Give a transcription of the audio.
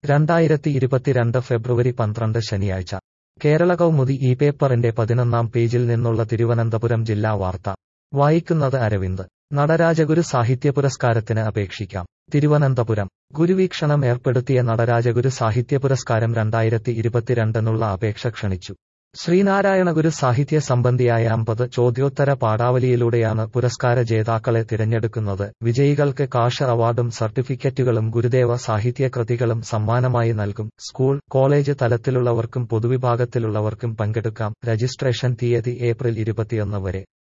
രണ്ടായിരത്തി ഇരുപത്തിരണ്ട് ഫെബ്രുവരി പന്ത്രണ്ട് ശനിയാഴ്ച കേരള കൗമുദി ഈ പേപ്പറിന്റെ പതിനൊന്നാം പേജിൽ നിന്നുള്ള തിരുവനന്തപുരം ജില്ലാ വാർത്ത വായിക്കുന്നത് അരവിന്ദ് നടരാജഗുരു സാഹിത്യ പുരസ്കാരത്തിന് അപേക്ഷിക്കാം തിരുവനന്തപുരം ഗുരുവീക്ഷണം ഏർപ്പെടുത്തിയ നടരാജഗുരു സാഹിത്യ പുരസ്കാരം രണ്ടായിരത്തി ഇരുപത്തിരണ്ടെന്നുള്ള അപേക്ഷ ക്ഷണിച്ചു ശ്രീനാരായണഗുരു സാഹിത്യ സംബന്ധിയായ അമ്പത് ചോദ്യോത്തര പാഠാവലിയിലൂടെയാണ് പുരസ്കാര ജേതാക്കളെ തിരഞ്ഞെടുക്കുന്നത് വിജയികൾക്ക് കാഷ് അവാർഡും സർട്ടിഫിക്കറ്റുകളും ഗുരുദേവ സാഹിത്യ കൃതികളും സമ്മാനമായി നൽകും സ്കൂൾ കോളേജ് തലത്തിലുള്ളവർക്കും പൊതുവിഭാഗത്തിലുള്ളവർക്കും പങ്കെടുക്കാം രജിസ്ട്രേഷൻ തീയതി ഏപ്രിൽ ഇരുപത്തിയൊന്ന് വരെ